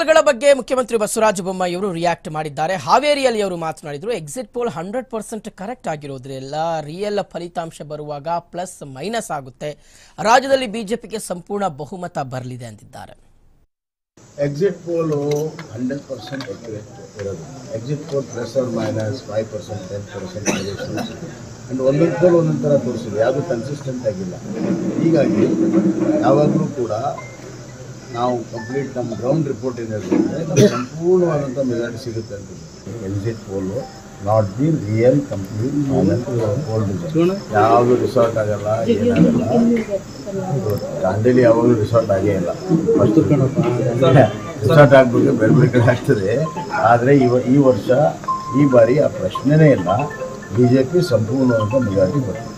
ಪೋಲ್ಗಳ ಬಗ್ಗೆ ಮುಖ್ಯಮಂತ್ರಿ ಬಸವರಾಜ ಬೊಮ್ಮಾಯಿ ಅವರು ರಿಯಾಕ್ಟ್ ಮಾಡಿದ್ದಾರೆ ಹಾವೇರಿಯಲ್ಲಿ ಅವರು ಮಾತನಾಡಿದ್ರು exit poll hundred percent correct ಆಗಿರೋದ್ರೆಲ್ಲ ರಿಯಲ್ ಫಲಿತಾಂಶ ಬರುವಾಗ ಪ್ಲಸ್ ಮೈನಸ್ ಆಗುತ್ತೆ ರಾಜ್ಯದಲ್ಲಿ ಬಿಜೆಪಿಗೆ ಸಂಪೂರ್ಣ ಬಹುಮತ ಬರಲಿದೆ ಅಂದಿದ್ದಾರೆ exit poll hundred percent accurate ಇರೋದು exit poll plus or minus five percent ten percent and ಒಂದೊಂದು ಪೋಲ್ ಒಂದೊಂದು ಥರ ತೋರಿಸಿದೆ ಯಾವುದು ಕನ್ಸಿಸ್ಟೆಂಟ್ ಆಗಿಲ್ಲ ಹೀಗಾಗಿ ಯಾವಾಗಲೂ ಕೂಡ ನಾವು ಕಂಪ್ಲೀಟ್ ನಮ್ಮ ಗ್ರೌಂಡ್ ರಿಪೋರ್ಟ್ ಏನಿದೆ ನಮ್ಗೆ ಸಂಪೂರ್ಣವಾದಂಥ ಮೆಜಾರಿಟಿ ಸಿಗುತ್ತೆ ಅಂತ exit poll not the real complete poll ಯಾವುದು ರಿಸಾರ್ಟ್ ಆಗಲ್ಲ ಏನಾಗಲ್ಲ ದಾಂಡೇಲಿ ಯಾವಾಗಲೂ ರಿಸಾರ್ಟ್ ಆಗೇ ಇಲ್ಲ ಫಸ್ಟ್ ರಿಸಾರ್ಟ್ ಆಗ್ಬೇಕು ಬೇರೆ ಬೇರೆ ಕಡೆ ಆಗ್ತದೆ ಆದರೆ ಇವ ಈ ವರ್ಷ ಈ ಬಾರಿ ಆ ಪ್ರಶ್ನೆನೇ ಇಲ್ಲ ಬಿ ಜೆ ಪಿ ಸಂಪೂರ್ಣವಾದ ಮೆಜಾರಿಟಿ ಬರ್ತದೆ